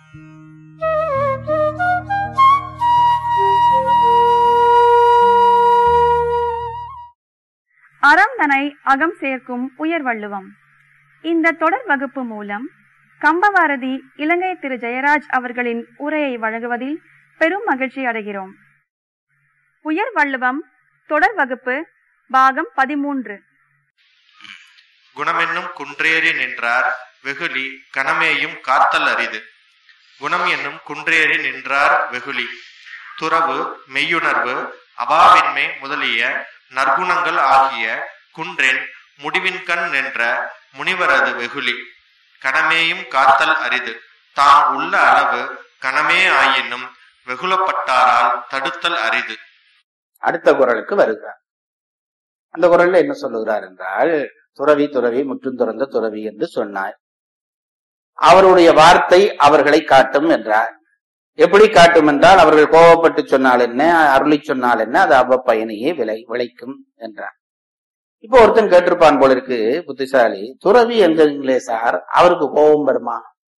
அறம் தனை அகம் சேர்க்கும் உயர் வள்ளுவம் இந்த தொடர் வகுப்பு மூலம் கம்பவாரதி இலங்கை திரு ஜெயராஜ் அவர்களின் உரையை வழங்குவதில் பெரும் மகிழ்ச்சி அடைகிறோம் உயர் வள்ளுவம் தொடர் வகுப்பு பாகம் பதிமூன்று குணமென்னும் குன்றேறி நின்றார் வெகுளி கணமேயும் காத்தல் அரிது குணம் என்னும் குன்றேறி நின்றார் வெகுளி துறவு மெய்யுணர்வு அபாவின்மை முதலிய நற்குணங்கள் ஆகிய குன்றென் முடிவின்கண் நின்ற முனிவரது வெகுளி கணமேயும் காத்தல் அரிது தாம் உள்ள அளவு கணமே ஆயினும் வெகுளப்பட்டாரால் தடுத்தல் அரிது அடுத்த குரலுக்கு வருகிறார் அந்த குரல்ல என்ன சொல்லுகிறார் என்றால் துறவி துறவி முற்றும் துறந்த துறவி என்று சொன்னார் அவருடைய வார்த்தை அவர்களை காட்டும் என்றார் எப்படி காட்டும் என்றால் அவர்கள் கோபப்பட்டு சொன்னால் என்ன அருளி சொன்னால் என்ன அது அவ்வ பயனையே விளை விளைக்கும் என்றார் இப்போ ஒருத்தன் கேட்டிருப்பான் போல இருக்கு புத்திசாலி துறவி என்கிறீங்களே சார் அவருக்கு கோபம் வருமா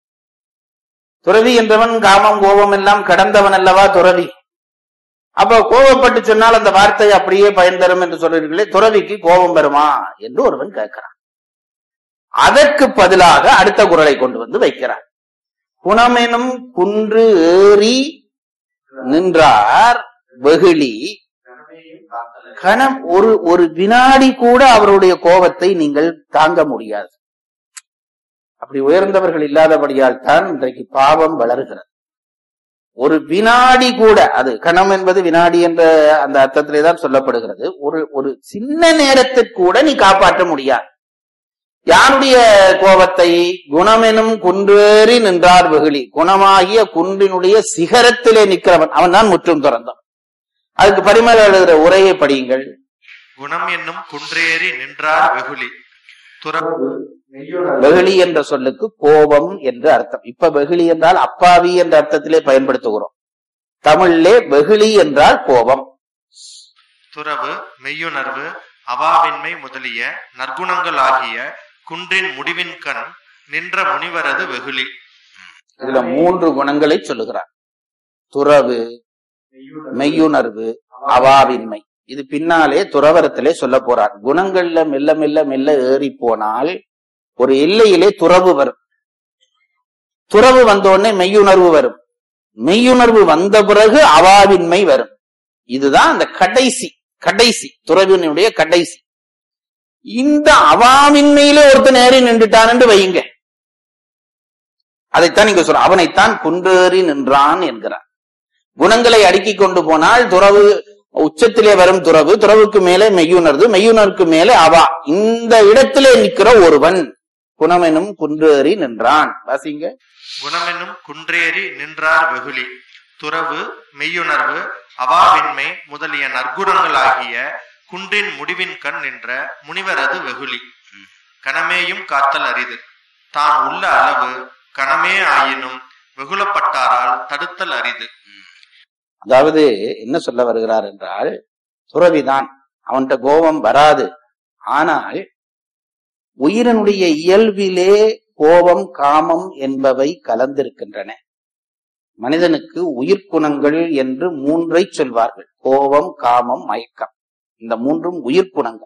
துறவி என்றவன் காமம் கோபம் எல்லாம் கடந்தவன் அல்லவா துறவி அப்ப கோபப்பட்டு சொன்னால் அந்த வார்த்தை அப்படியே பயன் தரும் என்று சொல்றீர்களே துறவிக்கு கோபம் வருமா என்று ஒருவன் கேட்கிறான் அதற்கு பதிலாக அடுத்த குரலை கொண்டு வந்து வைக்கிறார் குணமெனும் குன்று ஏறி நின்றார் வெகுளி கணம் ஒரு ஒரு வினாடி கூட அவருடைய கோபத்தை நீங்கள் தாங்க முடியாது அப்படி உயர்ந்தவர்கள் இல்லாதபடியால் தான் இன்றைக்கு பாவம் வளர்கிறது ஒரு வினாடி கூட அது கணம் என்பது வினாடி என்ற அந்த அர்த்தத்திலே தான் சொல்லப்படுகிறது ஒரு ஒரு சின்ன நேரத்திற்கு கூட நீ காப்பாற்ற முடியாது யாருடைய கோபத்தை குணமெனும் குன்றேறி நின்றார் வெகுளி குணமாகிய குன்றினுடைய சிகரத்திலே நிற்கிறவன் அவன் தான் முற்றும் துறந்தான் அதுக்கு பரிமள எழுதுகிற உரையை படியுங்கள் குணம் என்னும் குன்றேறி நின்றார் வெகுளி துறவு வெகுளி என்ற சொல்லுக்கு கோபம் என்று அர்த்தம் இப்ப வெகுளி என்றால் அப்பாவி என்ற அர்த்தத்திலே பயன்படுத்துகிறோம் தமிழிலே வெகுளி என்றால் கோபம் துறவு மெய்யுணர்வு அவாவின்மை முதலிய நற்குணங்கள் ஆகிய குன்றின் முடிவின் கண் நின்ற முனிவரது வெகுளி இதுல மூன்று குணங்களை சொல்லுகிறார் துறவு மெய்யுணர்வு அவாவின்மை இது பின்னாலே துறவரத்திலே சொல்ல போறார் குணங்கள்ல மெல்ல மெல்ல மெல்ல ஏறி போனால் ஒரு எல்லையிலே துறவு வரும் துறவு வந்த உடனே மெய்யுணர்வு வரும் மெய்யுணர்வு வந்த பிறகு அவாவின்மை வரும் இதுதான் அந்த கடைசி கடைசி துறவினுடைய கடைசி இந்த அவாவின்மையில ஒருத்தன் ஏறி நின்றுட்டான் என்று வையுங்க அதைத்தான் நீங்க சொல்ற அவனைத்தான் குன்றேறி நின்றான் என்கிறார் குணங்களை அடுக்கிக் கொண்டு போனால் துறவு உச்சத்திலே வரும் துறவு துறவுக்கு மேலே மெய்யுணர்வு மெய்யுணர்வுக்கு மேலே அவா இந்த இடத்திலே நிற்கிற ஒருவன் குணமெனும் குன்றேறி நின்றான் வாசிங்க குணமென்னும் குன்றேறி நின்றார் வெகுளி துறவு மெய்யுணர்வு அவாவின்மை முதலிய நற்குணங்கள் ஆகிய குன்றின் முடிவின் கண் நின்ற முனிவரது வெகுளி கணமேயும் காத்தல் அரிது தான் உள்ள அளவு கணமே ஆயினும் வெகுளப்பட்டாரால் தடுத்தல் அரிது அதாவது என்ன சொல்ல வருகிறார் என்றால் துறவிதான் அவன்கிட்ட கோபம் வராது ஆனால் உயிரினுடைய இயல்பிலே கோபம் காமம் என்பவை கலந்திருக்கின்றன மனிதனுக்கு உயிர்க்குணங்கள் என்று மூன்றை சொல்வார்கள் கோபம் காமம் மயக்கம் இந்த மூன்றும் உயிர்க்குணங்கள்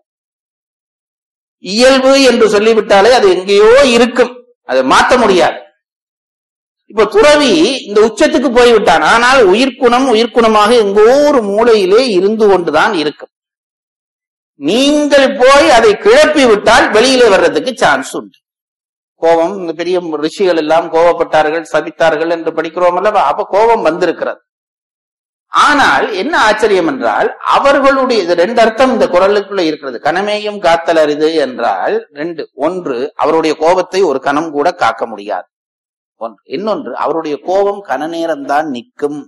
இயல்பு என்று சொல்லிவிட்டாலே அது எங்கேயோ இருக்கும் அதை மாற்ற முடியாது இப்ப துறவி இந்த உச்சத்துக்கு போய்விட்டான் ஆனால் உயிர்க்குணம் உயிர்க்குணமாக எங்கோ ஒரு மூலையிலே இருந்து கொண்டுதான் இருக்கும் நீங்கள் போய் அதை கிளப்பி விட்டால் வெளியிலே வர்றதுக்கு சான்ஸ் உண்டு கோபம் இந்த பெரிய ரிஷிகள் எல்லாம் கோபப்பட்டார்கள் சபித்தார்கள் என்று படிக்கிறோம் அல்லவா அப்ப கோபம் வந்திருக்கிறது ஆனால் என்ன ஆச்சரியம் என்றால் அவர்களுடைய இது ரெண்டு அர்த்தம் இந்த குரலுக்குள்ள இருக்கிறது கனமேயும் காத்தல் அரிது என்றால் ரெண்டு ஒன்று அவருடைய கோபத்தை ஒரு கணம் கூட காக்க முடியாது ஒன்று இன்னொன்று அவருடைய கோபம் கன நேரம்தான் நிற்கும்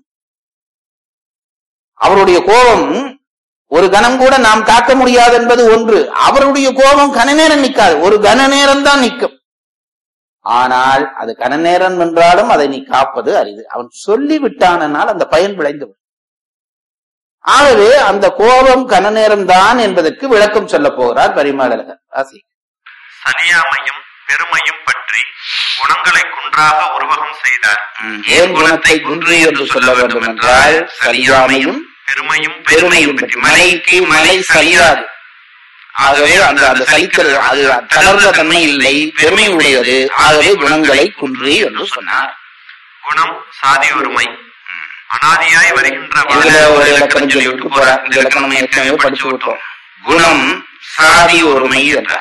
அவருடைய கோபம் ஒரு கணம் கூட நாம் காக்க முடியாது என்பது ஒன்று அவருடைய கோபம் கன நேரம் நிற்காது ஒரு கன நேரம் தான் நிற்கும் ஆனால் அது கன நேரம் என்றாலும் அதை நீ காப்பது அரிது அவன் சொல்லி விட்டானால் அந்த பயன் விளைந்து விடும். ஆகவே அந்த கோபம் கன நேரம் தான் என்பதற்கு விளக்கம் சொல்ல போகிறார் பரிமாளகர் ஆசி சனியாமையும் பெருமையும் பற்றி குணங்களை குன்றாக உருவகம் செய்தார் ம், ஏன் குணத்தை குன்று என்று சொல்ல வேண்டும் என்றால் சலியாமையும் பெருமையும் பெருமையும் பற்றி மலைக்கு மலை சலியாது ஆகவே அந்த அந்த சலிக்கிறது அது தளர்ந்த தன்மை இல்லை பெருமை உடையது ஆகவே குணங்களை குன்று என்று சொன்னார் குணம் சாதி ஒருமை அனாதியாய் வருகின்ற இதுல வாழ்வு ஒரு இலக்கணம் சொல்லி விட்டு போறார் இந்த இலக்கணம் ஏற்கனவே படிச்சு விட்டோம் குணம் சாதி ஒருமை என்றார்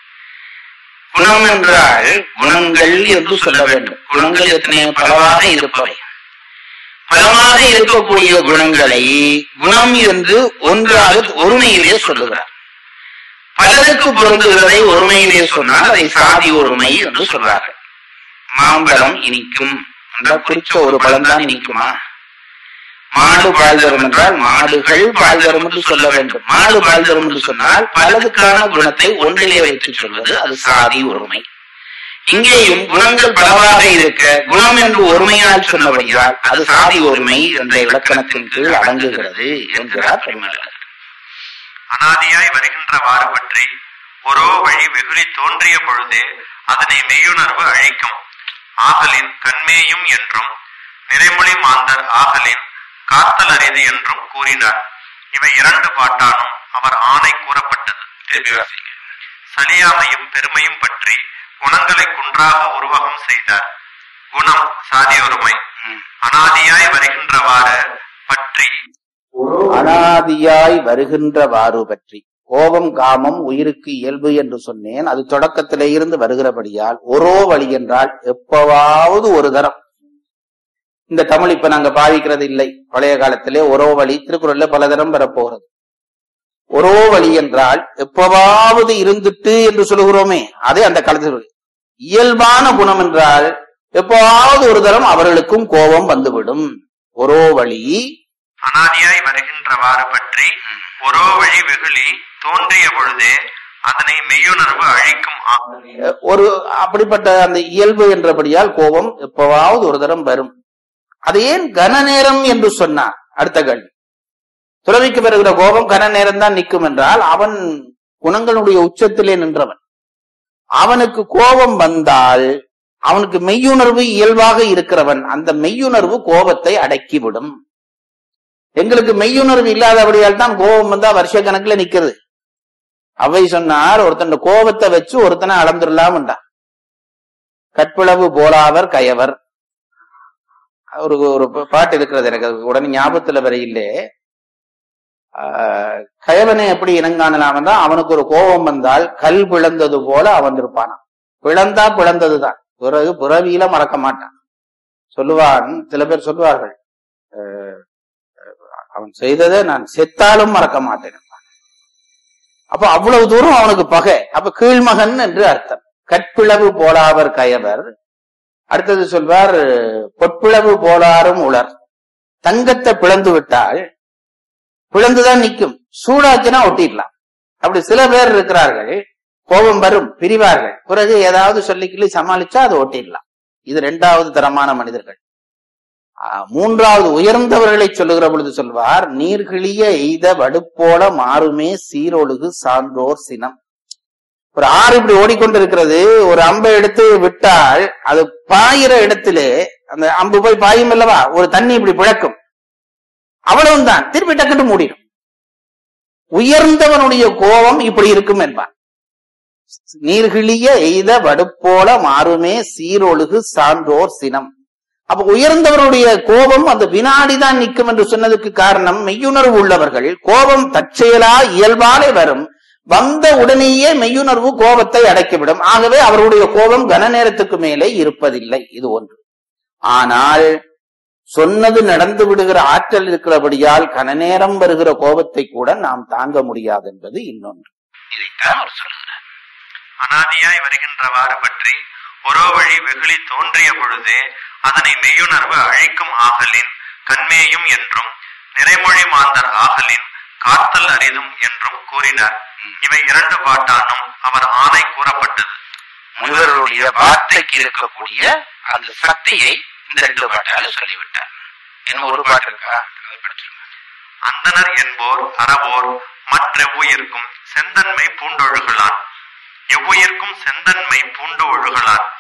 குணம் என்றால் குணங்கள் என்று சொல்ல வேண்டும் குணங்கள் எத்தனை பலவாக இருப்பவை பலமாக இருக்கக்கூடிய குணங்களை குணம் என்று ஒன்றாக ஒருமையிலே சொல்லுகிறார் பலருக்கு பொருந்துகிறதை ஒருமையிலே சொன்னால் அதை சாதி ஒருமை என்று சொல்றார்கள் மாம்பழம் இனிக்கும் என்றால் குறிச்ச ஒரு பழம்தான் இனிக்குமா மாடு பால் தரும் என்றால் மாடுகள் பால் தரும் என்று சொல்ல வேண்டும் மாடு பால் தரும் என்று சொன்னால் பலதுக்கான குணத்தை ஒன்றிலே வைத்து சொல்வது அது சாதி ஒருமை இங்கேயும் குணங்கள் பலவாக இருக்க குணம் என்று ஒருமையால் சொன்னபடியால் அது சாதி ஒருமை என்ற இலக்கணத்தின் கீழ் அடங்குகிறது என்கிறார் பெருமளர் அனாதியாய் வருகின்றவாறு பற்றி ஒரோ வழி வெகுளி தோன்றிய பொழுதே அதனை மெய்யுணர்வு அழிக்கும் ஆகலின் கண்மேயும் என்றும் நிறைமொழி மாந்தர் ஆகலின் காத்தல் அரிது என்றும் கூறினார் இவை இரண்டு பாட்டானும் அவர் ஆணை கூறப்பட்டது சலியாமையும் பெருமையும் பற்றி குணங்களை குன்றாக உருவகம் செய்தார் குணம் சாதியொருமை அனாதியாய் வருகின்றவாறு பற்றி அனாதியாய் வருகின்றவாறு பற்றி கோபம் காமம் உயிருக்கு இயல்பு என்று சொன்னேன் அது தொடக்கத்திலே இருந்து வருகிறபடியால் ஒரோ வழி என்றால் எப்பவாவது ஒரு தரம் இந்த தமிழ் இப்ப நாங்க பாவிக்கிறது இல்லை பழைய காலத்திலே ஒரோ வழி திருக்குறள்ல பல தரம் வரப்போகிறது ஒரோ வழி என்றால் எப்பவாவது இருந்துட்டு என்று சொல்லுகிறோமே அதே அந்த காலத்தில் இயல்பான குணம் என்றால் எப்பவாவது ஒரு தரம் அவர்களுக்கும் கோபம் வந்துவிடும் ஒரோ வழி அனாதியாய் வருகின்றவாறு பற்றி ஒரோ வழி வெகுளி தோன்றிய பொழுதே அதனை மெய்யுணர்வு அழிக்கும் ஆ- ஒரு அப்படிப்பட்ட அந்த இயல்பு என்றபடியால் கோபம் எப்பவாவது ஒரு தரம் வரும் அது ஏன் கன நேரம் என்று சொன்னார் அடுத்த கேள்வி துறவிக்கு வருகிற கோபம் கன நேரம் தான் நிற்கும் என்றால் அவன் குணங்களுடைய உச்சத்திலே நின்றவன் அவனுக்கு கோபம் வந்தால் அவனுக்கு மெய்யுணர்வு இயல்பாக இருக்கிறவன் அந்த மெய்யுணர்வு கோபத்தை அடக்கிவிடும் எங்களுக்கு மெய்யுணர்வு இல்லாதபடியால் தான் கோபம் வந்தா வருஷ கணக்குல நிக்கிறது அவை சொன்னார் ஒருத்தன் கோபத்தை வச்சு ஒருத்தனை அளந்துடலாம்டா கற்பிளவு போலாவர் கயவர் ஒரு ஒரு பாட்டு இருக்கிறது எனக்கு அது உடனே ஞாபகத்துல வரையிலே ஆஹ், கயவனை எப்படி இனங்காணலாம் என்றால் அவனுக்கு ஒரு கோபம் வந்தால் கல் பிளந்தது போல அவன் இருப்பானாம் பிளந்தா பிளந்ததுதான் பிறகு பிறவியில மறக்க மாட்டான் சொல்லுவான் சில பேர் சொல்லுவார்கள் ஆஹ், அவன் செய்ததை நான் செத்தாலும் மறக்க மாட்டேன் அப்ப அவ்வளவு தூரம் அவனுக்கு பகை அப்ப கீழ்மகன் என்று அர்த்தம் கற்பிளவு போலாவர் கயவர் அடுத்தது சொல்வார் பொற்பிளவு போலாரும் உலர் தங்கத்தை பிளந்து விட்டால் பிளந்துதான் நிக்கும் சூடாச்சுன்னா ஒட்டிடலாம் அப்படி சில பேர் இருக்கிறார்கள் கோபம் வரும் பிரிவார்கள் பிறகு ஏதாவது சொல்லிக்கிள்ளி சமாளிச்சா அதை ஒட்டிடலாம் இது இரண்டாவது தரமான மனிதர்கள் ஆஹ், மூன்றாவது உயர்ந்தவர்களை சொல்லுகிற பொழுது சொல்வார் நீர்கிளிய எய்த வடுப்போல மாறுமே சீரொழுகு சான்றோர் சினம் ஒரு ஆறு இப்படி ஓடிக்கொண்டிருக்கிறது ஒரு அம்பை எடுத்து விட்டால் அது பாயிற இடத்திலே அந்த அம்பு போய் பாயும் அல்லவா ஒரு தண்ணி இப்படி பிழக்கும் அவ்வளவுதான் திருப்பி டக்குன்னு மூடிடும் உயர்ந்தவனுடைய கோபம் இப்படி இருக்கும் என்பான் நீர்கிளிய எய்த வடுப்போல மாறுமே சீரொழுகு சான்றோர் சினம் அப்ப உயர்ந்தவருடைய கோபம் அந்த வினாடி தான் நிற்கும் என்று சொன்னதுக்கு காரணம் மெய்யுணர்வு உள்ளவர்கள் கோபம் தற்செயலா இயல்பாலே வரும் வந்த உடனேயே மெய்யுணர்வு கோபத்தை அடைக்கிவிடும் ஆகவே அவருடைய கோபம் கன நேரத்துக்கு மேலே இருப்பதில்லை இது ஒன்று ஆனால் சொன்னது நடந்து விடுகிற ஆற்றல் இருக்கிறபடியால் கன நேரம் வருகிற கோபத்தை கூட நாம் தாங்க முடியாது என்பது இன்னொன்று இதைத்தான் அவர் சொல்லுகிறார் அனாதியாய் வருகின்றவாறு பற்றி ஒரோ வழி வெகுளி தோன்றிய பொழுதே அதனை மெய்யுணர்வு அழிக்கும் ஆகலின் கண்மேயும் என்றும் நிறைமொழி மாந்தர் ஆகலின் காத்தல் அரிதும் என்றும் கூறினார் இவை இரண்டு பாட்டானும் அவர் ஆணை கூறப்பட்டது முனிவர்களுடைய வார்த்தைக்கு இருக்கக்கூடிய அந்த சக்தியை இந்த ரெண்டு பாட்டால சொல்லிவிட்டார் இன்னும் ஒரு பாட்டு இருக்கா அதை படிச்சிருங்க. அந்தனர் என்போர் அறவோர் மற்றெவ்வுயிர்க்கும் செந்தன்மை பூண்டொழுகலான் எவ்வுயிர்க்கும் செந்தன்மை பூண்டு ஒழுகலான்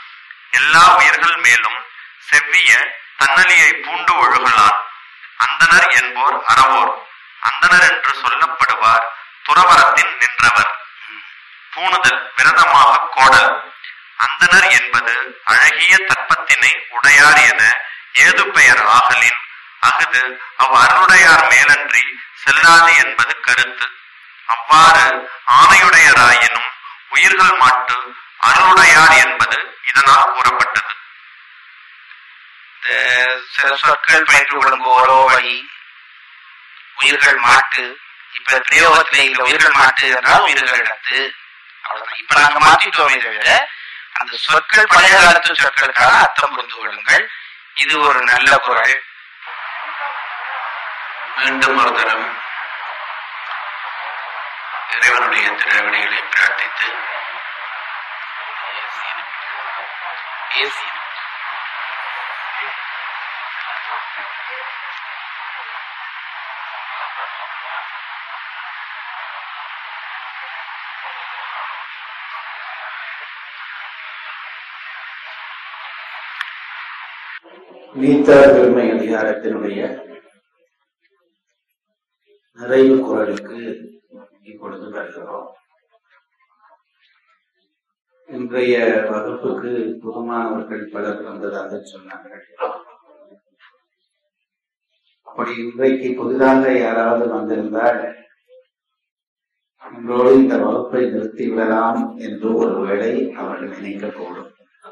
எல்லா உயிர்கள் மேலும் செவ்விய தன்னலியை பூண்டு ஒழுகலான் அந்தனர் என்போர் அறவோர் அந்தனர் என்று சொல்லப்படுவார் துறவரத்தின் நின்றவர் பூணுதல் விரதமாக கோடல் அந்தனர் என்பது அழகிய தற்பத்தினை உடையார் என ஏது பெயர் ஆகலின் அஃது அவ் அருளுடையார் மேலன்றி செல்லாது என்பது கருத்து அவ்வாறு ஆணையுடையராயினும் உயிர்கள் மாட்டு அருளுடையார் என்பது இதனால் கூறப்பட்டது இந்த சில சொற்கள் பயின்று கொள்ளும் ஓரோ வழி உயிர்கள் மாட்டு இப்ப பிரயோகத்திலே இந்த உயிர்கள் மாட்டு என்றால் உயிர்கள் இடத்து அவ்வளவுதான் இப்ப நாங்க மாத்திட்டோமே தவிர அந்த சொற்கள் பழைய காலத்து சொற்களுக்கான அர்த்தம் புரிந்து கொள்ளுங்கள் இது ஒரு நல்ல குரல் மீண்டும் ஒரு தரம் இறைவனுடைய திருவடிகளை பிரார்த்தித்து நீத்தார் பெருமை அதிகாரத்தினுடைய நிறைவு குரலுக்கு இப்பொழுது வருகிறோம் இன்றைய வகுப்புக்கு புதுமானவர்கள் பலர் வந்ததாக சொன்னார்கள் அப்படி இன்றைக்கு புதிதாக யாராவது வந்திருந்தால் இன்றோடு இந்த வகுப்பை நிறுத்திவிடலாம் என்று ஒருவேளை அவர்கள் நினைக்கக்கூடும்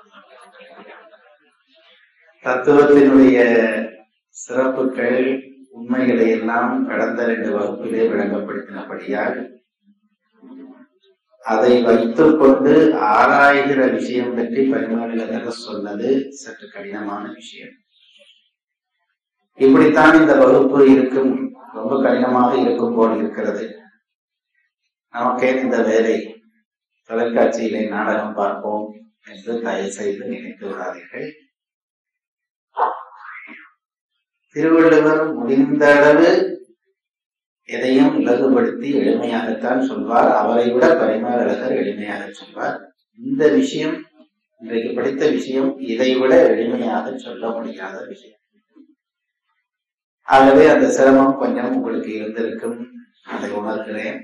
தத்துவத்தினுடைய சிறப்புகள் உண்மைகளை எல்லாம் கடந்த ரெண்டு வகுப்பிலே விளங்கப்படுத்தினபடியால் அதை வைத்துக் கொண்டு ஆராய்கிற விஷயம் பற்றி பரிமாறுகிறதாக சொன்னது சற்று கடினமான விஷயம் இப்படித்தான் இந்த வகுப்பு இருக்கும் ரொம்ப கடினமாக இருக்கும் போல் இருக்கிறது நமக்கே இந்த வேலை தொலைக்காட்சியிலே நாடகம் பார்ப்போம் என்று தயவு செய்து நினைத்து விடாதீர்கள் திருவள்ளுவர் முடிந்த அளவு எதையும் இலகுபடுத்தி எளிமையாகத்தான் சொல்வார் அவரை விட பரிமாறழகர் எளிமையாக சொல்வார் இந்த விஷயம் இன்றைக்கு படித்த விஷயம் இதை விட எளிமையாக சொல்ல முடியாத விஷயம் ஆகவே அந்த சிரமம் கொஞ்சம் உங்களுக்கு இருந்திருக்கும் அதை உணர்கிறேன்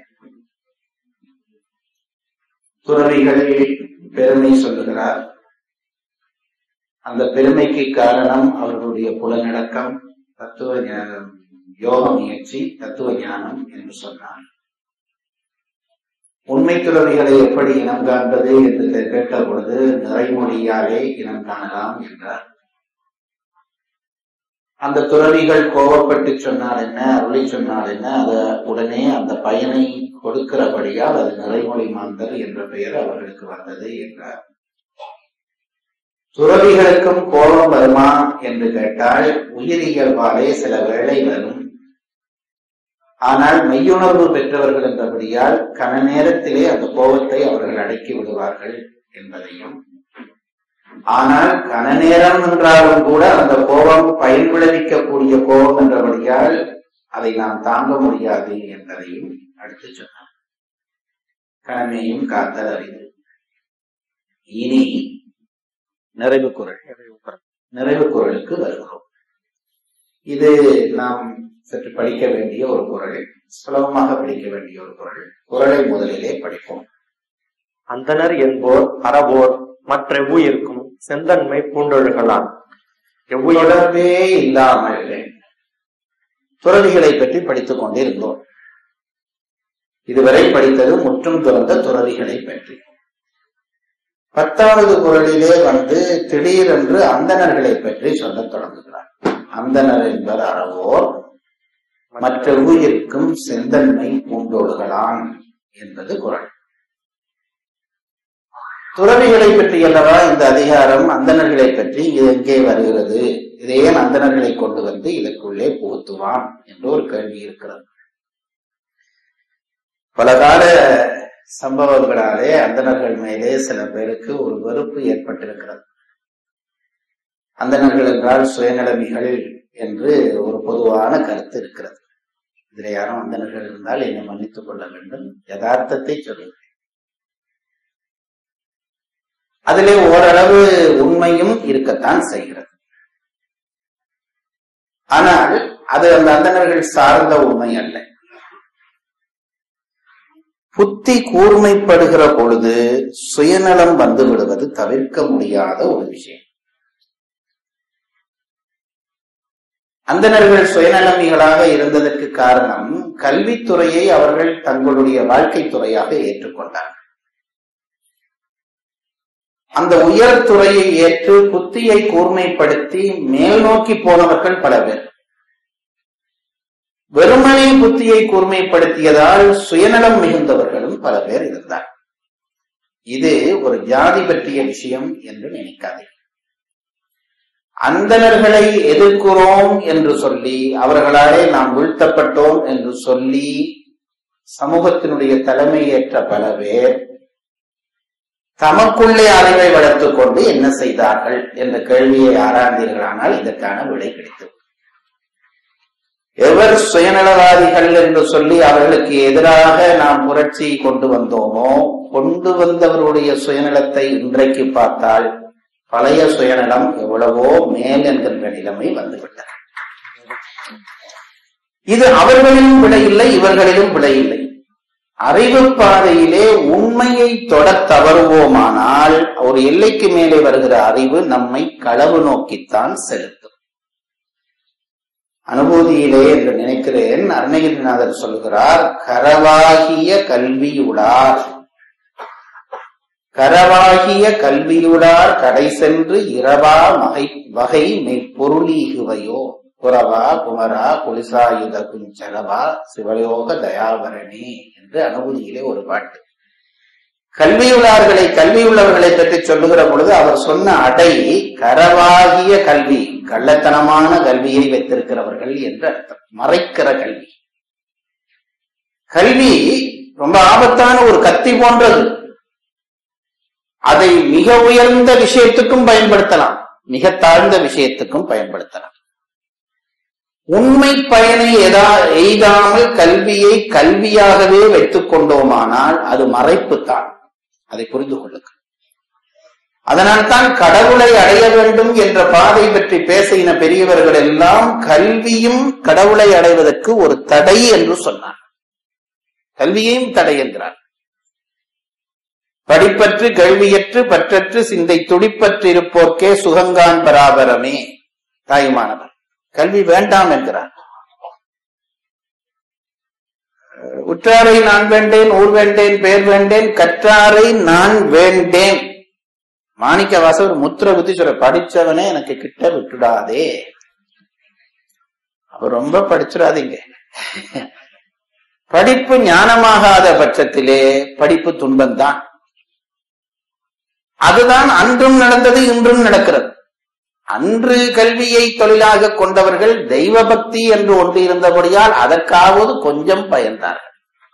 துறவிகள் பெருமை சொல்லுகிறார் அந்த பெருமைக்கு காரணம் அவர்களுடைய புலநடக்கம் தத்துவ ஞானம் யோக முயற்சி தத்துவ ஞானம் என்று சொன்னார் உண்மை துறவிகளை எப்படி இனம் காண்பது என்று கேட்ட பொழுது நிறைமொழியாலே இனம் காணலாம் என்றார் அந்த துறவிகள் கோபப்பட்டு சொன்னால் என்ன அருளி சொன்னால் என்ன அது உடனே அந்த பயனை கொடுக்கிறபடியால் அது நிறைமொழி மாந்தர் என்ற பெயர் அவர்களுக்கு வந்தது என்றார் துறவிகளுக்கும் கோபம் வருமா என்று கேட்டால் உயிரியல்பாலே சில வேளை வரும் ஆனால் மெய்யுணர்வு பெற்றவர்கள் என்றபடியால் கன நேரத்திலே அந்த கோபத்தை அவர்கள் அடக்கி விடுவார்கள் என்பதையும் ஆனால் கன நேரம் என்றாலும் கூட அந்த கோபம் பயன் விளைவிக்கக்கூடிய கோபம் என்றபடியால் அதை நாம் தாங்க முடியாது என்பதையும் அடுத்து சொன்னார் கடமையும் காத்தல் அறிவு இனி நிறைவு குரல் நிறைவு குரலுக்கு வருகிறோம் இது நாம் சற்று படிக்க வேண்டிய ஒரு குரல் சுலபமாக படிக்க வேண்டிய ஒரு குரல் குரலை முதலிலே படிப்போம் அந்தனர் என்போர் அறவோர் மற்ற எவ்வுயிருக்கும் செந்தன்மை பூண்டொழுகலான் எவ்வுயிர் தொடர்பே இல்லாமல் துறவிகளை பற்றி படித்துக் கொண்டிருந்தோம் இதுவரை படித்தது முற்றும் துறந்த துறவிகளை பற்றி பத்தாவது குரலிலே வந்து திடீரென்று அந்தணர்களை பற்றி சொல்லத் தொடங்குகிறார் அந்தணர் என்பர் அறவோர் மற்ற உயிருக்கும் செந்தன்மை பூண்டோடுகளான் என்பது குரல் துறவிகளை பற்றி அல்லவா இந்த அதிகாரம் அந்தணர்களை பற்றி இது எங்கே வருகிறது இதை ஏன் அந்தணர்களை கொண்டு வந்து இதற்குள்ளே புகுத்துவான் என்று ஒரு கேள்வி இருக்கிறது பல கால சம்பவங்களாலே அந்தணர்கள் மேலே சில பேருக்கு ஒரு வெறுப்பு ஏற்பட்டிருக்கிறது அந்தணர்கள் என்றால் சுயநலமிகள் என்று ஒரு பொதுவான கருத்து இருக்கிறது இதுல யாரும் அந்தணர்கள் இருந்தால் என்னை மன்னித்துக் கொள்ள வேண்டும் யதார்த்தத்தை சொல்லுங்கள் அதிலே ஓரளவு உண்மையும் இருக்கத்தான் செய்கிறது ஆனால் அது அந்த அந்தணர்கள் சார்ந்த உண்மை அல்ல புத்தி கூர்மைப்படுகிற பொழுது சுயநலம் வந்து விடுவது தவிர்க்க முடியாத ஒரு விஷயம் அந்தணர்கள் சுயநலமிகளாக இருந்ததற்கு காரணம் கல்வித்துறையை அவர்கள் தங்களுடைய வாழ்க்கை துறையாக ஏற்றுக்கொண்டார்கள் அந்த உயர் துறையை ஏற்று புத்தியை கூர்மைப்படுத்தி மேல் நோக்கி போனவர்கள் பல பேர் வெறுமனே புத்தியை கூர்மைப்படுத்தியதால் சுயநலம் மிகுந்தவர்களும் பல பேர் இருந்தார் இது ஒரு ஜாதி பற்றிய விஷயம் என்று நினைக்காதே அந்தணர்களை எதிர்க்கிறோம் என்று சொல்லி அவர்களாலே நாம் வீழ்த்தப்பட்டோம் என்று சொல்லி சமூகத்தினுடைய தலைமை ஏற்ற பல பேர் தமக்குள்ளே அறிவை வளர்த்துக் கொண்டு என்ன செய்தார்கள் என்ற கேள்வியை ஆராய்ந்தீர்களானால் இதற்கான விடை கிடைத்தது எவர் சுயநலவாதிகள் என்று சொல்லி அவர்களுக்கு எதிராக நாம் புரட்சி கொண்டு வந்தோமோ கொண்டு வந்தவருடைய சுயநலத்தை இன்றைக்கு பார்த்தால் பழைய சுயநலம் எவ்வளவோ மேல் என்கின்ற நிலைமை வந்துவிட்டது இது அவர்களிலும் விடையில்லை இவர்களிலும் விடையில்லை அறிவு பாதையிலே உண்மையை தொடத் தவறுவோமானால் ஒரு எல்லைக்கு மேலே வருகிற அறிவு நம்மை களவு நோக்கித்தான் செலுத்தும் அனுபூதியிலே என்று நினைக்கிறேன் அருணகிரிநாதர் சொல்கிறார் கரவாகிய கல்வியுளார் கரவாகிய கல்வியுளார் கடை சென்று இரவா மகை வகை மெய்ப்பொருளீகுவையோ புறவா குமரா குலிசாயுத குஞ்சரவா சிவயோக தயாவரணி என்று அனுபூதியிலே ஒரு பாட்டு கல்வியுள்ளார்களை கல்வியுள்ளவர்களை பற்றி சொல்லுகிற பொழுது அவர் சொன்ன அடை கரவாகிய கல்வி கள்ளத்தனமான கல்வியை வைத்திருக்கிறவர்கள் என்று அர்த்தம் மறைக்கிற கல்வி கல்வி ரொம்ப ஆபத்தான ஒரு கத்தி போன்றது அதை மிக உயர்ந்த விஷயத்துக்கும் பயன்படுத்தலாம் மிக தாழ்ந்த விஷயத்துக்கும் பயன்படுத்தலாம் உண்மை பயனை எதா எய்தாமல் கல்வியை கல்வியாகவே வைத்துக் கொண்டோமானால் அது மறைப்புத்தான் அதை புரிந்து கொள்ளுங்கள் அதனால்தான் கடவுளை அடைய வேண்டும் என்ற பாதை பற்றி பேசின பெரியவர்கள் எல்லாம் கல்வியும் கடவுளை அடைவதற்கு ஒரு தடை என்று சொன்னார் கல்வியையும் தடை என்கிறார் படிப்பற்று கல்வியற்று பற்றற்று சிந்தை துடிப்பற்று இருப்போர்க்கே சுகங்கான் பராபரமே தாயுமானவர் கல்வி வேண்டாம் என்கிறார் உற்றாரை நான் வேண்டேன் ஊர் வேண்டேன் பேர் வேண்டேன் கற்றாரை நான் வேண்டேன் மாணிக்க வாசவர் முத்திர புத்தி சொல்ற படிச்சவனே எனக்கு கிட்ட விட்டுடாதே அவர் ரொம்ப படிச்சிடாதீங்க படிப்பு ஞானமாகாத பட்சத்திலே படிப்பு துன்பம்தான் அதுதான் அன்றும் நடந்தது இன்றும் நடக்கிறது அன்று கல்வியை தொழிலாக கொண்டவர்கள் தெய்வ பக்தி என்று ஒன்று இருந்தபடியால் அதற்காவது கொஞ்சம் பயந்தார்கள்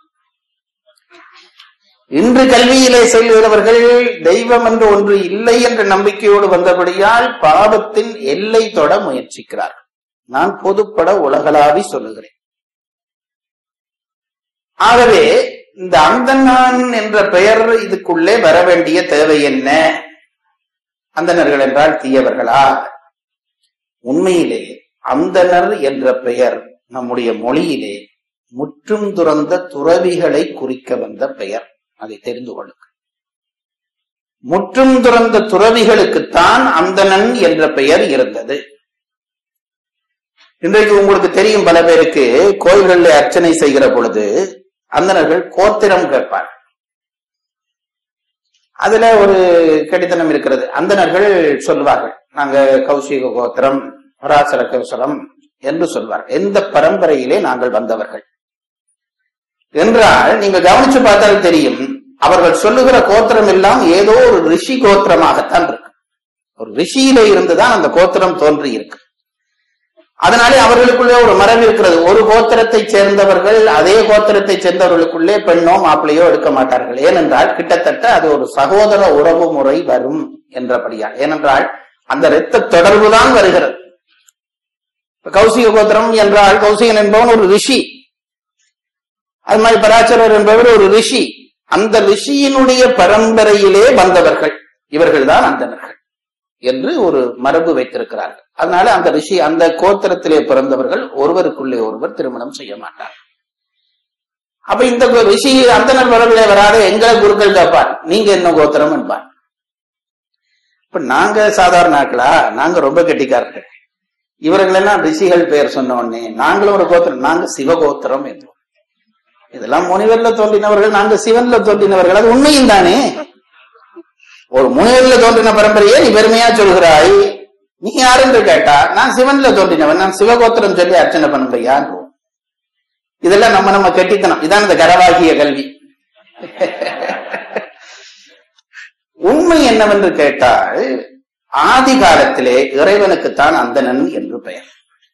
இன்று கல்வியிலே செல்கிறவர்கள் தெய்வம் என்று ஒன்று இல்லை என்ற நம்பிக்கையோடு வந்தபடியால் பாவத்தின் எல்லை தொட முயற்சிக்கிறார்கள் நான் பொதுப்பட உலகளாவி சொல்லுகிறேன் ஆகவே இந்த அந்தனான் என்ற பெயர் இதுக்குள்ளே வர வேண்டிய தேவை என்ன அந்தணர்கள் என்றால் தீயவர்களா உண்மையிலே அந்தணர் என்ற பெயர் நம்முடைய மொழியிலே முற்றும் துறந்த துறவிகளை குறிக்க வந்த பெயர் அதை தெரிந்து கொள்ளுங்கள் முற்றும் துறந்த துறவிகளுக்குத்தான் அந்தணன் என்ற பெயர் இருந்தது இன்றைக்கு உங்களுக்கு தெரியும் பல பேருக்கு கோயில்களில் அர்ச்சனை செய்கிற பொழுது அந்தணர்கள் கோத்திரம் கேட்பார் அதுல ஒரு கடித்தனம் இருக்கிறது அந்தணர்கள் சொல்வார்கள் நாங்க கௌசிக கோத்திரம் பராசர கௌசலம் என்று சொல்வார் எந்த பரம்பரையிலே நாங்கள் வந்தவர்கள் என்றால் நீங்க கவனிச்சு பார்த்தால் தெரியும் அவர்கள் சொல்லுகிற கோத்திரம் எல்லாம் ஏதோ ஒரு ரிஷி கோத்திரமாகத்தான் இருக்கு ஒரு ரிஷியில இருந்துதான் அந்த கோத்திரம் தோன்றி இருக்கு அதனாலே அவர்களுக்குள்ளே ஒரு மரபு இருக்கிறது ஒரு கோத்திரத்தை சேர்ந்தவர்கள் அதே கோத்திரத்தை சேர்ந்தவர்களுக்குள்ளே பெண்ணோ மாப்பிள்ளையோ எடுக்க மாட்டார்கள் ஏனென்றால் கிட்டத்தட்ட அது ஒரு சகோதர உறவு முறை வரும் என்றபடியால் ஏனென்றால் அந்த இரத்த தொடர்பு தான் வருகிறது கௌசிக கோத்திரம் என்றால் கௌசிகன் என்பவன் ஒரு ரிஷி அது மாதிரி பராச்சரர் என்பவர் ஒரு ரிஷி அந்த ரிஷியினுடைய பரம்பரையிலே வந்தவர்கள் இவர்கள்தான் அந்தணர்கள் என்று ஒரு மரபு வைத்திருக்கிறார்கள் அதனால அந்த ரிஷி அந்த கோத்திரத்திலே பிறந்தவர்கள் ஒருவருக்குள்ளே ஒருவர் திருமணம் செய்ய மாட்டார் அப்ப இந்த ரிஷி அந்தனர் மரபிலே வராத எங்களை குருக்கள் கேட்பார் நீங்க என்ன கோத்திரம் என்பார் இப்ப நாங்க சாதாரண ஆட்களா நாங்க ரொம்ப கெட்டிக்காரர்கள் இவர்களெல்லாம் ரிஷிகள் பெயர் சொன்ன உடனே நாங்களும் ஒரு கோத்திரம் நாங்க சிவகோத்திரம் என்றோம் இதெல்லாம் முனிவர்ல தோன்றினவர்கள் நாங்க சிவன்ல தோன்றினவர்கள் அது உண்மையும் தானே ஒரு முனிவர்ல தோன்றின பரம்பரையே நீ பெருமையா சொல்கிறாய் நீ யாருன்னு கேட்டா நான் சிவன்ல தோன்றினவன் நான் சிவகோத்திரம் சொல்லி அர்ச்சனை பண்ணும்பையான்றோம் இதெல்லாம் நம்ம நம்ம கெட்டித்தனம் இதான் இந்த கரவாகிய கல்வி உண்மை என்னவென்று கேட்டால் ஆதி காலத்திலே இறைவனுக்குத்தான் அந்தணன் என்று பெயர்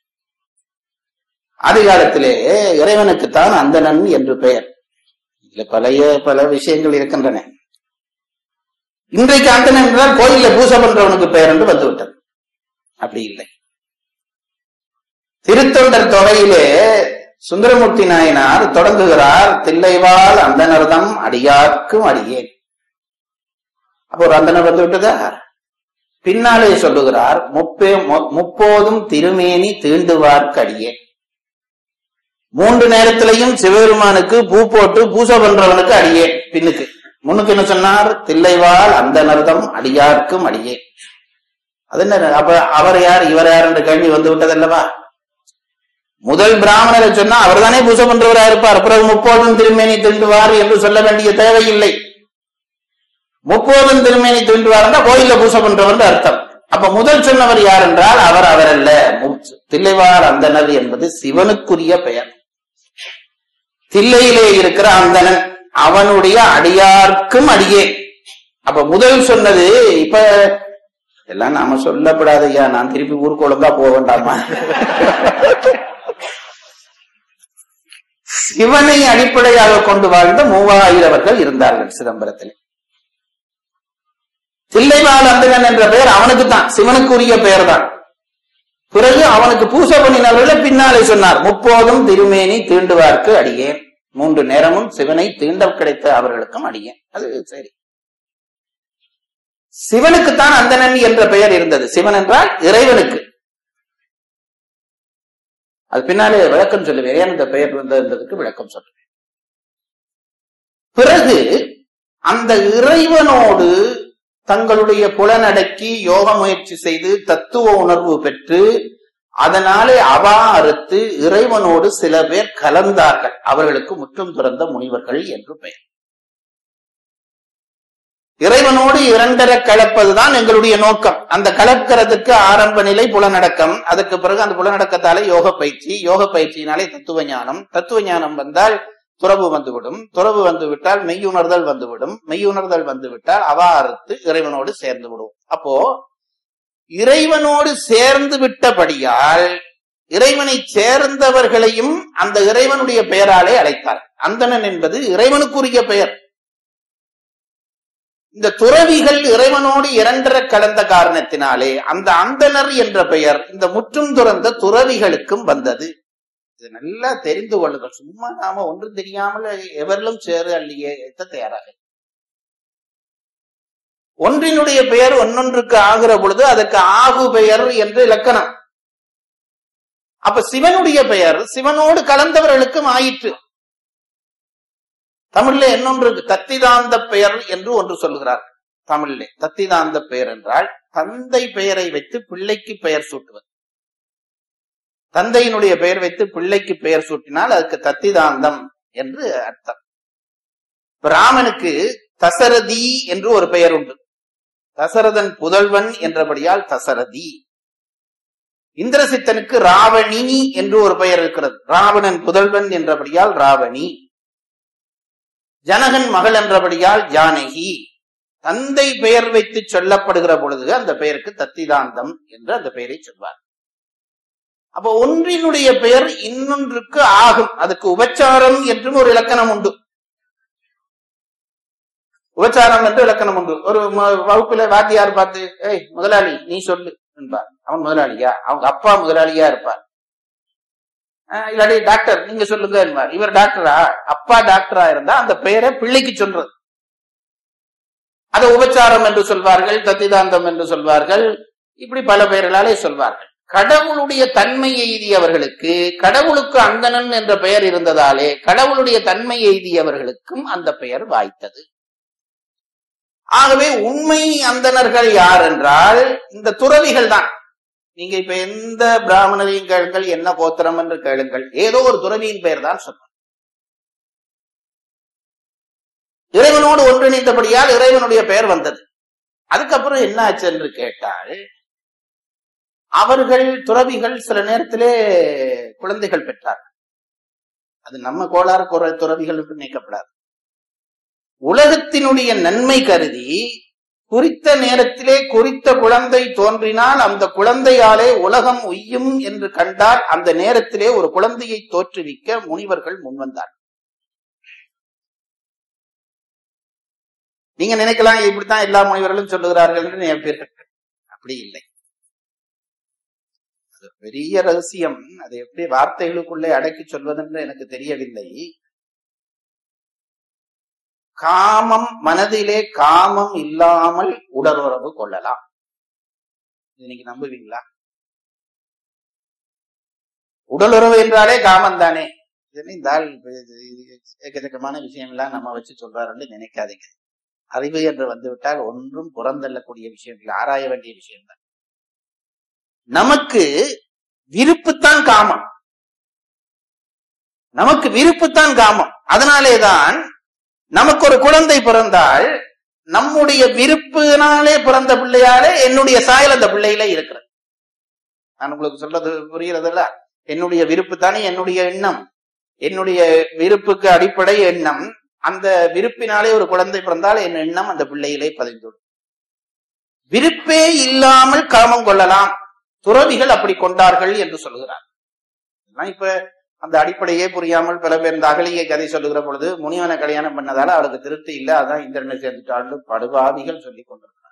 ஆதி காலத்திலே இறைவனுக்குத்தான் அந்தணன் என்று பெயர் இதுல பழைய பல விஷயங்கள் இருக்கின்றன இன்றைக்கு அந்தணன் என்றால் கோயில்ல பூசை பண்றவனுக்கு பெயர் என்று வந்துவிட்டது அப்படி இல்லை திருத்தொண்டர் தொகையிலே சுந்தரமூர்த்தி நாயனார் தொடங்குகிறார் தில்லைவாள் அந்தனர்தம் அடியார்க்கும் அடியேன் அப்போ ஒரு அந்தனர் வந்து விட்டதா பின்னாலே சொல்லுகிறார் முப்பே மு- முப்போதும் திருமேனி தீண்டுவார்க்கு அடியேன் மூன்று நேரத்திலையும் சிவபெருமானுக்கு பூ போட்டு பூசை பண்றவனுக்கு அடியேன் பின்னுக்கு முன்னுக்கு என்ன சொன்னார் தில்லைவாள் அந்தனர்தம் அடியார்க்கும் அடியேன் அது என்ன அப்ப அவர் யார் இவர் யார் என்ற கேள்வி வந்து விட்டதல்லவா முதல் பிராமணரை சொன்னா அவர்தானே பூஜை பண்றவரா இருப்பார் பிறகு முப்போதும் திருமேனி திருண்டுவார் என்று சொல்ல வேண்டிய தேவையில்லை முப்போதும் திருமேனி திருண்டுவார் கோயில்ல பூஜை பண்றவர் அர்த்தம் அப்ப முதல் சொன்னவர் யார் என்றால் அவர் அவர் அல்ல மு- தில்லைவார் அந்தனர் என்பது சிவனுக்குரிய பெயர் தில்லையிலே இருக்கிற அந்தணன் அவனுடைய அடியார்க்கும் அடியே அப்ப முதல் சொன்னது இப்ப எல்லாம் நாம சொல்லப்படாதையா நான் திருப்பி ஊருக்கு ஒழுங்கா போக வேண்டாமா சிவனை அடிப்படையாக கொண்டு வாழ்ந்த மூவாயிரவர்கள் இருந்தார்கள் சிதம்பரத்தில் தில்லைவாழ் அந்தகன் என்ற பெயர் அவனுக்கு தான் சிவனுக்குரிய பெயர் தான் பிறகு அவனுக்கு பூசை பண்ணினவர்களை பின்னாலே சொன்னார் முப்போதும் திருமேனி தீண்டுவார்க்கு அடியேன் மூன்று நேரமும் சிவனை தீண்ட கிடைத்த அவர்களுக்கும் அடியேன் அது சரி சிவனுக்குத்தான் அந்தணன் என்ற பெயர் இருந்தது சிவன் என்றால் இறைவனுக்கு அது பின்னாலே விளக்கம் சொல்லுவேன் ஏன் இந்த பெயர் இருந்ததுக்கு விளக்கம் சொல்லுவேன் பிறகு அந்த இறைவனோடு தங்களுடைய புலனடக்கி யோக முயற்சி செய்து தத்துவ உணர்வு பெற்று அதனாலே அவா அறுத்து இறைவனோடு சில பேர் கலந்தார்கள் அவர்களுக்கு முற்றும் துறந்த முனிவர்கள் என்று பெயர் இறைவனோடு இரண்டர கலப்பதுதான் எங்களுடைய நோக்கம் அந்த கலக்கிறதுக்கு ஆரம்ப நிலை புலனடக்கம் அதுக்கு பிறகு அந்த புலனடக்கத்தாலே யோக பயிற்சி யோக பயிற்சியினாலே தத்துவ ஞானம் தத்துவ ஞானம் வந்தால் துறவு வந்துவிடும் துறவு வந்து விட்டால் மெய்யுணர்தல் வந்துவிடும் மெய்யுணர்தல் வந்து விட்டால் அவா அறுத்து இறைவனோடு சேர்ந்து விடும் அப்போ இறைவனோடு சேர்ந்து விட்டபடியால் இறைவனை சேர்ந்தவர்களையும் அந்த இறைவனுடைய பெயராலே அழைத்தார் அந்தணன் என்பது இறைவனுக்குரிய பெயர் இந்த துறவிகள் இறைவனோடு இரண்டர கலந்த காரணத்தினாலே அந்த அந்தனர் என்ற பெயர் இந்த முற்றும் துறந்த துறவிகளுக்கும் வந்தது இது நல்லா தெரிந்து கொள்ளுங்கள் சும்மா நாம ஒன்றும் தெரியாமல் எவரிலும் சேரு அள்ளியே எத்த தயாராக ஒன்றினுடைய பெயர் ஒன்னொன்றுக்கு ஆகிற பொழுது அதற்கு ஆகு பெயர் என்று இலக்கணம் அப்ப சிவனுடைய பெயர் சிவனோடு கலந்தவர்களுக்கும் ஆயிற்று தமிழ்ல இன்னொன்று இருக்கு தத்திதாந்த பெயர் என்று ஒன்று சொல்லுகிறார் தமிழ்ல தத்திதாந்த பெயர் என்றால் தந்தை பெயரை வைத்து பிள்ளைக்கு பெயர் சூட்டுவது தந்தையினுடைய பெயர் வைத்து பிள்ளைக்கு பெயர் சூட்டினால் அதுக்கு தத்திதாந்தம் என்று அர்த்தம் ராமனுக்கு தசரதி என்று ஒரு பெயர் உண்டு தசரதன் புதல்வன் என்றபடியால் தசரதி இந்திரசித்தனுக்கு ராவணி என்று ஒரு பெயர் இருக்கிறது ராவணன் புதல்வன் என்றபடியால் ராவணி ஜனகன் மகள் என்றபடியால் ஜானகி தந்தை பெயர் வைத்து சொல்லப்படுகிற பொழுது அந்த பெயருக்கு தத்திதாந்தம் என்று அந்த பெயரை சொல்வார் அப்ப ஒன்றினுடைய பெயர் இன்னொன்றுக்கு ஆகும் அதுக்கு உபச்சாரம் என்றும் ஒரு இலக்கணம் உண்டு உபச்சாரம் என்று இலக்கணம் உண்டு ஒரு ம- வகுப்புல வாத்தியார் பார்த்து ஏய் முதலாளி நீ சொல்லு என்பார் அவன் முதலாளியா அவங்க அப்பா முதலாளியா இருப்பார் ஆஹ் இல்லாட்டி டாக்டர் நீங்க சொல்லுங்க என்பார் இவர் டாக்டரா அப்பா டாக்டரா இருந்தா அந்த பெயரை பிள்ளைக்கு சொல்றது அதை உபச்சாரம் என்று சொல்வார்கள் தத்திதாந்தம் என்று சொல்வார்கள் இப்படி பல பெயர்களாலே சொல்வார்கள் கடவுளுடைய தன்மை எய்தியவர்களுக்கு கடவுளுக்கு அந்தணன் என்ற பெயர் இருந்ததாலே கடவுளுடைய தன்மை எய்தியவர்களுக்கும் அந்த பெயர் வாய்த்தது ஆகவே உண்மை அந்தணர்கள் யார் என்றால் இந்த துறவிகள் தான் நீங்க இப்ப எந்த பிராமணரையும் கேளுங்கள் என்ன கோத்திரம் என்று கேளுங்கள் ஏதோ ஒரு துறவியின் பெயர் தான் சொல்லும் இறைவனோடு ஒன்றிணைந்தபடியால் இறைவனுடைய பெயர் வந்தது அதுக்கப்புறம் என்ன ஆச்சு என்று கேட்டால் அவர்கள் துறவிகள் சில நேரத்திலே குழந்தைகள் பெற்றார்கள் அது நம்ம கோளாறு குற துறவிகளுக்கு நீக்கப்படாது உலகத்தினுடைய நன்மை கருதி குறித்த நேரத்திலே குறித்த குழந்தை தோன்றினால் அந்த குழந்தையாலே உலகம் உய்யும் என்று கண்டால் அந்த நேரத்திலே ஒரு குழந்தையை தோற்றுவிக்க முனிவர்கள் முன்வந்தார் நீங்க நினைக்கலாம் இப்படித்தான் எல்லா முனிவர்களும் சொல்லுகிறார்கள் என்று நினைப்பீர்கள் அப்படி இல்லை அது பெரிய ரகசியம் அதை எப்படி வார்த்தைகளுக்குள்ளே அடக்கி சொல்வதென்று எனக்கு தெரியவில்லை காமம் மனதிலே காமம் இல்லாமல் உடலுறவு கொள்ளலாம் இது நீங்க நம்புவீங்களா உடலுறவு என்றாலே காமம் தானே இது இந்த ஆள் இப்ப இது- இது எக்கச்சக்கமான விஷயம் எல்லாம் நம்ம வச்சு சொல்றாருன்னு நினைக்காதீங்க அறிவு என்று வந்துவிட்டால் ஒன்றும் புறந்தள்ளக்கூடிய விஷயம் இல்லை ஆராய வேண்டிய விஷயம் தான் நமக்கு விருப்புத்தான் காமம் நமக்கு விருப்புத்தான் காமம் அதனாலேதான் நமக்கு ஒரு குழந்தை பிறந்தால் நம்முடைய விருப்பினாலே பிறந்த பிள்ளையாலே என்னுடைய சாயல் அந்த பிள்ளையில இருக்கிறது நான் உங்களுக்கு சொல்றது புரிகிறதுல என்னுடைய விருப்பு தானே என்னுடைய எண்ணம் என்னுடைய விருப்புக்கு அடிப்படை எண்ணம் அந்த விருப்பினாலே ஒரு குழந்தை பிறந்தால் என் எண்ணம் அந்த பிள்ளையிலே பதிந்துவிடும் விருப்பே இல்லாமல் காமம் கொள்ளலாம் துறவிகள் அப்படி கொண்டார்கள் என்று சொல்லுகிறார் இதெல்லாம் இப்ப அந்த அடிப்படையே புரியாமல் பல பேர் இந்த அகலியை கதை சொல்லுகிற பொழுது முனிவனை கல்யாணம் பண்ணதால அவளுக்கு திருப்தி இல்லை அதான் இந்திரனை சேர்ந்துட்டாள்னு படுபாவிகள் சொல்லி கொண்டிருக்கிறார்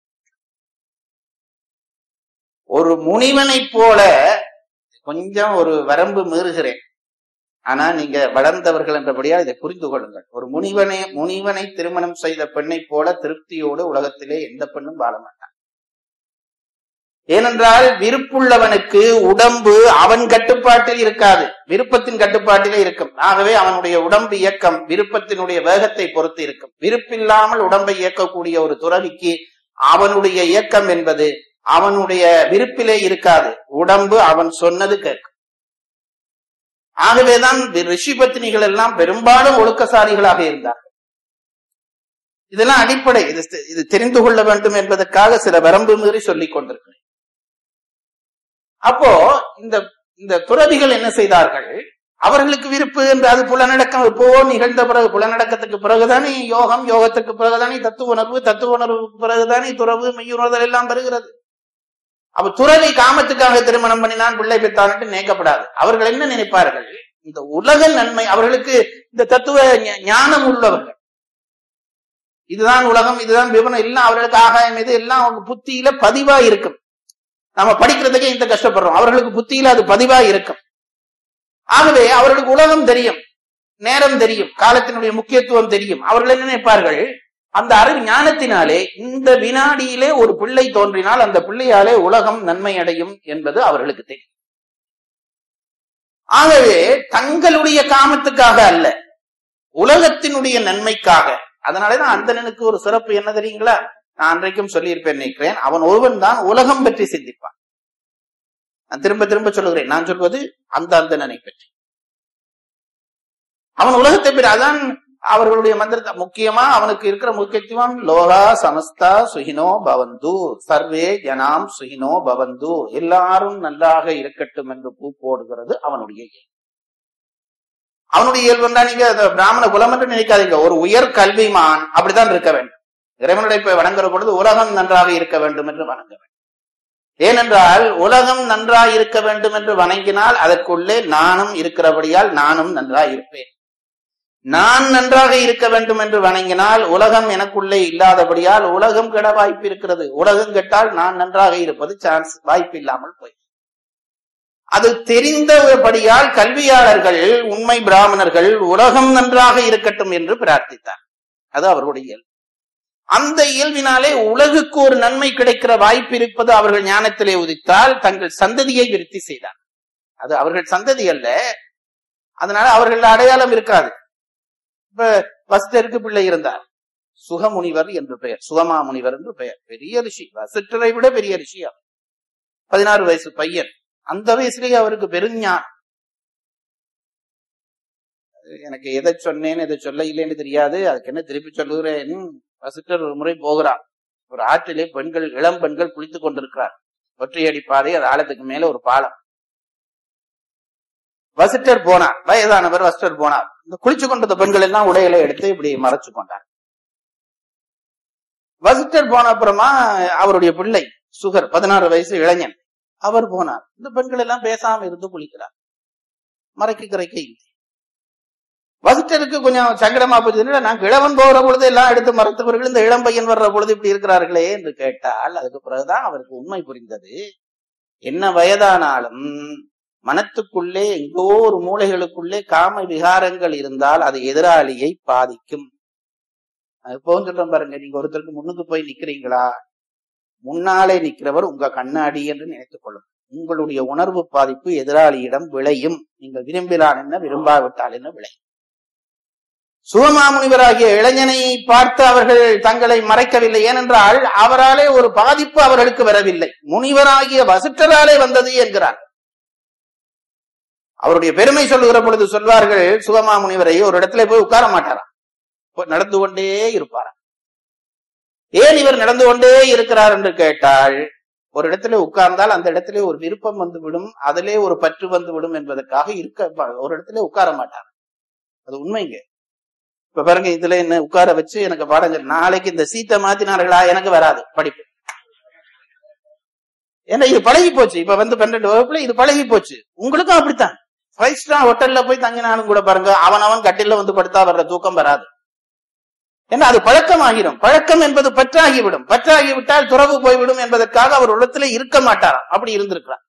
ஒரு முனிவனைப் போல கொஞ்சம் ஒரு வரம்பு மீறுகிறேன் ஆனா நீங்க வளர்ந்தவர்கள் என்றபடியா இதை புரிந்து கொள்ளுங்கள் ஒரு முனிவனை முனிவனை திருமணம் செய்த பெண்ணை போல திருப்தியோடு உலகத்திலே எந்த பெண்ணும் வாழ மாட்டான் ஏனென்றால் விருப்புள்ளவனுக்கு உடம்பு அவன் கட்டுப்பாட்டில் இருக்காது விருப்பத்தின் கட்டுப்பாட்டிலே இருக்கும் ஆகவே அவனுடைய உடம்பு இயக்கம் விருப்பத்தினுடைய வேகத்தை பொறுத்து இருக்கும் விருப்பில்லாமல் உடம்பை இயக்கக்கூடிய ஒரு துறவிக்கு அவனுடைய இயக்கம் என்பது அவனுடைய விருப்பிலே இருக்காது உடம்பு அவன் சொன்னது கேட்கும் ஆகவேதான் ரிஷி பத்தினிகள் எல்லாம் பெரும்பாலும் ஒழுக்கசாலிகளாக இருந்தார்கள் இதெல்லாம் அடிப்படை இது இது தெரிந்து கொள்ள வேண்டும் என்பதற்காக சில வரம்பு மீறி சொல்லிக் கொண்டிருக்கிறேன் அப்போ இந்த இந்த துறவிகள் என்ன செய்தார்கள் அவர்களுக்கு விருப்பு என்று அது புலநடக்கம் இப்போ நிகழ்ந்த பிறகு புலநடக்கத்துக்கு பிறகுதானே யோகம் யோகத்துக்கு பிறகுதானே தத்துவ உணர்வு தத்துவ உணர்வுக்கு பிறகுதானே துறவு மெய்யுணர்தல் எல்லாம் வருகிறது அப்ப துறவி காமத்துக்காக திருமணம் பண்ணினான் பிள்ளை பெற்றான்ட்டு நினைக்கப்படாது அவர்கள் என்ன நினைப்பார்கள் இந்த உலக நன்மை அவர்களுக்கு இந்த தத்துவ ஞ- ஞானம் உள்ளவர்கள் இதுதான் உலகம் இதுதான் விவரம் எல்லாம் அவர்களுக்கு ஆகாயம் இது எல்லாம் அவங்க புத்தியில பதிவா இருக்கும் நம்ம படிக்கிறதுக்கே இந்த கஷ்டப்படுறோம் அவர்களுக்கு புத்தியில அது பதிவா இருக்கும் ஆகவே அவர்களுக்கு உலகம் தெரியும் நேரம் தெரியும் காலத்தினுடைய முக்கியத்துவம் தெரியும் அவர்கள் என்ன நினைப்பார்கள் அந்த அறிவு ஞானத்தினாலே இந்த வினாடியிலே ஒரு பிள்ளை தோன்றினால் அந்த பிள்ளையாலே உலகம் நன்மை அடையும் என்பது அவர்களுக்கு தெரியும் ஆகவே தங்களுடைய காமத்துக்காக அல்ல உலகத்தினுடைய நன்மைக்காக அதனாலதான் அந்தணனுக்கு ஒரு சிறப்பு என்ன தெரியுங்களா நான் அன்றைக்கும் சொல்லியிருப்பேன் நினைக்கிறேன் அவன் ஒருவன் தான் உலகம் பற்றி சிந்திப்பான் நான் திரும்ப திரும்ப சொல்லுகிறேன் நான் சொல்வது அந்த அந்தணனை பற்றி அவன் உலகத்தை பற்றி அதான் அவர்களுடைய மந்திரத்தை முக்கியமா அவனுக்கு இருக்கிற முக்கியத்துவம் லோகா சமஸ்தா சுகினோ பவந்து சர்வே ஜனாம் சுகினோ பவந்து எல்லாரும் நன்றாக இருக்கட்டும் என்று பூ போடுகிறது அவனுடைய இயல்பு அவனுடைய இயல்பு தான் நீங்க அந்த பிராமண குலம் என்று நினைக்காதீங்க ஒரு உயர் கல்விமான் அப்படித்தான் இருக்க வேண்டும் இறைவனுடைய போய் வணங்குற பொழுது உலகம் நன்றாக இருக்க வேண்டும் என்று வணங்க வேண்டும் ஏனென்றால் உலகம் நன்றாக இருக்க வேண்டும் என்று வணங்கினால் அதற்குள்ளே நானும் இருக்கிறபடியால் நானும் நன்றாக இருப்பேன் நான் நன்றாக இருக்க வேண்டும் என்று வணங்கினால் உலகம் எனக்குள்ளே இல்லாதபடியால் உலகம் கெட வாய்ப்பு இருக்கிறது உலகம் கெட்டால் நான் நன்றாக இருப்பது சான்ஸ் வாய்ப்பு இல்லாமல் போய் அது தெரிந்தபடியால் கல்வியாளர்கள் உண்மை பிராமணர்கள் உலகம் நன்றாக இருக்கட்டும் என்று பிரார்த்தித்தார் அது அவர்களுடைய இயல்பு அந்த இயல்பினாலே உலகுக்கு ஒரு நன்மை கிடைக்கிற வாய்ப்பு இருப்பது அவர்கள் ஞானத்திலே உதித்தால் தங்கள் சந்ததியை விருத்தி செய்தார் அது அவர்கள் சந்ததி அல்ல அதனால அவர்கள் அடையாளம் இருக்காது இப்ப வசிட்டருக்கு பிள்ளை இருந்தார் சுகமுனிவர் என்று பெயர் சுகமா முனிவர் என்று பெயர் பெரிய ரிஷி வசிட்டரை விட பெரிய ரிஷி அவர் பதினாறு வயசு பையன் அந்த வயசுலயே அவருக்கு பெருஞானம் எனக்கு எதை சொன்னேன்னு எதை சொல்ல இல்லைன்னு தெரியாது அதுக்கு என்ன திருப்பி சொல்லுகிறேன் வசிட்டர் ஒரு முறை போகிறார் ஒரு ஆற்றிலே பெண்கள் இளம் பெண்கள் குளித்துக் கொண்டிருக்கிறார் ஒற்றையடி பாதை அது ஆழத்துக்கு மேல ஒரு பாலம் வசிட்டர் போனார் வயதானவர் வசிட்டர் போனார் இந்த குளிச்சு கொண்டிருந்த பெண்கள் எல்லாம் உடைகளை எடுத்து இப்படி மறைச்சு கொண்டார் வசிட்டர் போன அப்புறமா அவருடைய பிள்ளை சுகர் பதினாறு வயசு இளைஞன் அவர் போனார் இந்த பெண்கள் எல்லாம் பேசாம இருந்து குளிக்கிறார் மறைக்க கரைக்க இல்லை வசிட்டருக்கு கொஞ்சம் சங்கடமா போச்சு நான் கிழவன் போகிற பொழுது எல்லாம் எடுத்து மறைத்தவர்கள் இந்த இளம் பையன் வர்ற பொழுது இப்படி இருக்கிறார்களே என்று கேட்டால் அதுக்கு பிறகுதான் அவருக்கு உண்மை புரிந்தது என்ன வயதானாலும் மனத்துக்குள்ளே எங்கோ ஒரு மூளைகளுக்குள்ளே காம விகாரங்கள் இருந்தால் அது எதிராளியை பாதிக்கும் இப்போ சொல்றேன் பாருங்க நீங்க ஒருத்தருக்கு முன்னுக்கு போய் நிக்கிறீங்களா முன்னாலே நிக்கிறவர் உங்க கண்ணாடி என்று நினைத்துக் கொள்ளும் உங்களுடைய உணர்வு பாதிப்பு எதிராளியிடம் விளையும் நீங்கள் விரும்பினான் என்ன விரும்பாவிட்டால் என்ன விளையும் சுகமாமுனிவராகிய இளைஞனை பார்த்து அவர்கள் தங்களை மறைக்கவில்லை ஏனென்றால் அவராலே ஒரு பாதிப்பு அவர்களுக்கு வரவில்லை முனிவராகிய வசிட்டராலே வந்தது என்கிறார் அவருடைய பெருமை சொல்லுகிற பொழுது சொல்வார்கள் சுகமாமுனிவரை ஒரு இடத்துல போய் உட்கார மாட்டாராம் நடந்து கொண்டே இருப்பாராம் ஏன் இவர் நடந்து கொண்டே இருக்கிறார் என்று கேட்டால் ஒரு இடத்துல உட்கார்ந்தால் அந்த இடத்துல ஒரு விருப்பம் வந்துவிடும் அதிலே ஒரு பற்று வந்து விடும் என்பதற்காக இருக்க ஒரு இடத்துல உட்கார மாட்டார் அது உண்மைங்க இப்ப பாருங்க இதுல என்ன உட்கார வச்சு எனக்கு பாடம் சொல்லு. நாளைக்கு இந்த சீட்டை மாத்தினார்களா எனக்கு வராது படிப்பு ஏன்னா இது பழகி போச்சு இப்ப வந்து பன்னெண்டு வகுப்புல இது பழகி போச்சு உங்களுக்கும் அப்படித்தான் ஃபைவ் ஸ்டார் ஹோட்டல்ல போய் தங்கினாலும் கூட பாருங்க அவன் அவன் கட்டில வந்து படுத்தா வர்ற தூக்கம் வராது ஏன்னா அது பழக்கமாகிடும் பழக்கம் என்பது பற்றாகிவிடும் பற்றாகிவிட்டால் துறவு போய்விடும் என்பதற்காக அவர் உள்ளத்துல இருக்க மாட்டாராம் அப்படி இருந்திருக்கிறார்